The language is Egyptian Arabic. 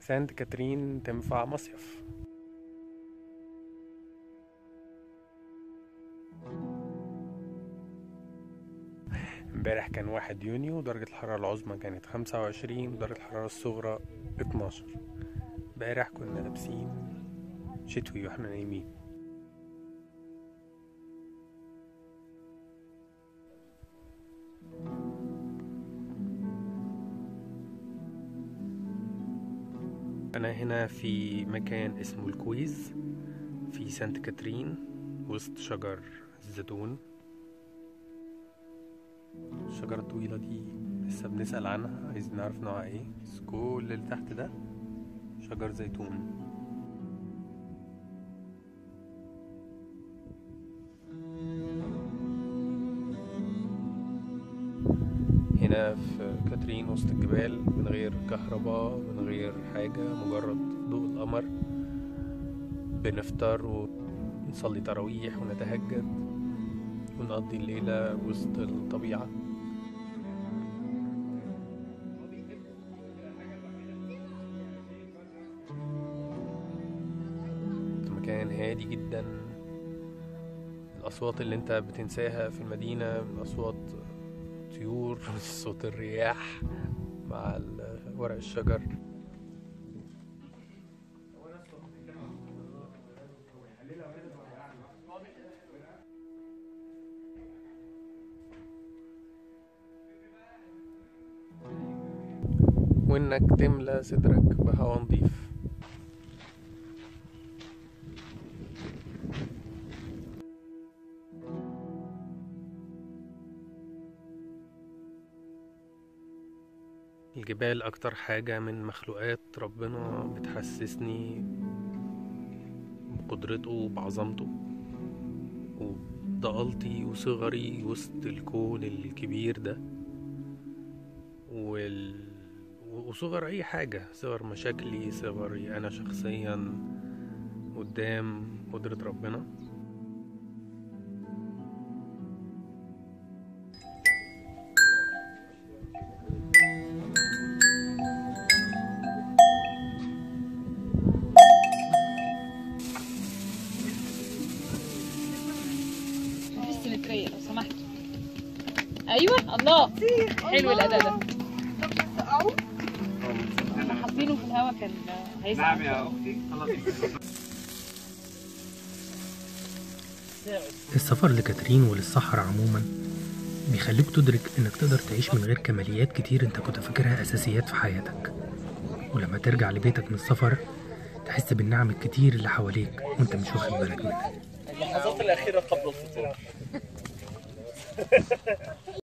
سانت كاترين تنفع مصيف امبارح كان واحد يونيو درجة الحرارة العظمى كانت خمسة وعشرين ودرجة الحرارة الصغرى اتناشر امبارح كنا لابسين شتوي واحنا نايمين أنا هنا في مكان اسمه الكويز في سانت كاترين وسط شجر الزيتون الشجرة الطويلة دي لسه بنسأل عنها عايزين نعرف نوعها ايه بس كل اللي تحت ده شجر زيتون هنا في كاترين وسط الجبال من غير كهرباء من غير حاجة مجرد ضوء القمر بنفطر ونصلي تراويح ونتهجد ونقضي الليلة وسط الطبيعة مكان هادي جدا الأصوات اللي انت بتنساها في المدينة من أصوات طيور صوت الرياح مع ال- ورق الشجر وانك تملى صدرك بهواء نضيف الجبال أكتر حاجة من مخلوقات ربنا بتحسسني بقدرته وبعظمته وبضالتي وصغري وسط الكون الكبير ده وال... وصغر أي حاجة صغر مشاكلي صغري أنا شخصيا قدام قدرة ربنا مفيش سيمترية لو سمحت ايوه الله حلو الاداء ده كنا حاطينه في الهوا كان هيسمع نعم يا اختي خلاص السفر لكاترين وللصحراء عموما بيخليك تدرك انك تقدر تعيش من غير كماليات كتير انت كنت فاكرها اساسيات في حياتك ولما ترجع لبيتك من السفر تحس بالنعم الكتير اللي حواليك وانت مش واخد بالك منها اللحظات الاخيره قبل الفطور